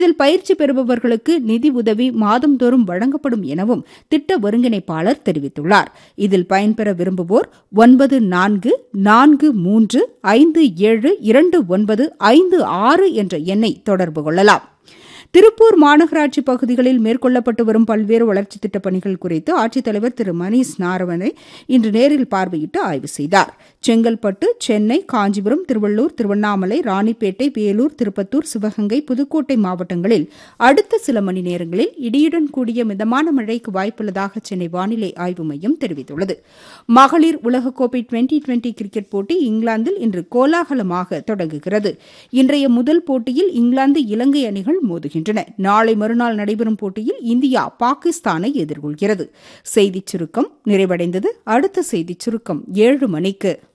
இதில் பயிற்சி பெறுபவர்களுக்கு நிதி உதவி மாதந்தோறும் வழங்கப்படும் எனவும் திட்ட ஒருங்கிணைப்பாளர் தெரிவித்துள்ளார் இதில் பயன்பெற விரும்புவோர் ஒன்பது நான்கு நான்கு மூன்று ஐந்து ஏழு இரண்டு ஒன்பது ஐந்து ஆறு என்ற எண்ணை தொடர்பு கொள்ளலாம் திருப்பூர் மாநகராட்சி பகுதிகளில் மேற்கொள்ளப்பட்டு வரும் பல்வேறு வளர்ச்சித் திட்டப் பணிகள் குறித்து ஆட்சித்தலைவர் திரு மணீஷ் நாரவனை இன்று நேரில் பார்வையிட்டு ஆய்வு செய்தார் செங்கல்பட்டு சென்னை காஞ்சிபுரம் திருவள்ளூர் திருவண்ணாமலை ராணிப்பேட்டை வேலூர் திருப்பத்தூர் சிவகங்கை புதுக்கோட்டை மாவட்டங்களில் அடுத்த சில மணி நேரங்களில் இடியுடன் கூடிய மிதமான மழைக்கு வாய்ப்புள்ளதாக சென்னை வானிலை ஆய்வு மையம் தெரிவித்துள்ளது மகளிர் உலகக்கோப்பை டுவெண்டி டுவெண்டி கிரிக்கெட் போட்டி இங்கிலாந்தில் இன்று கோலாகலமாக தொடங்குகிறது இன்றைய முதல் போட்டியில் இங்கிலாந்து இலங்கை அணிகள் மோதுகின்றன நாளை மறுநாள் நடைபெறும் போட்டியில் இந்தியா பாகிஸ்தானை எதிர்கொள்கிறது செய்திச் சுருக்கம் நிறைவடைந்தது அடுத்த செய்திச் சுருக்கம் ஏழு மணிக்கு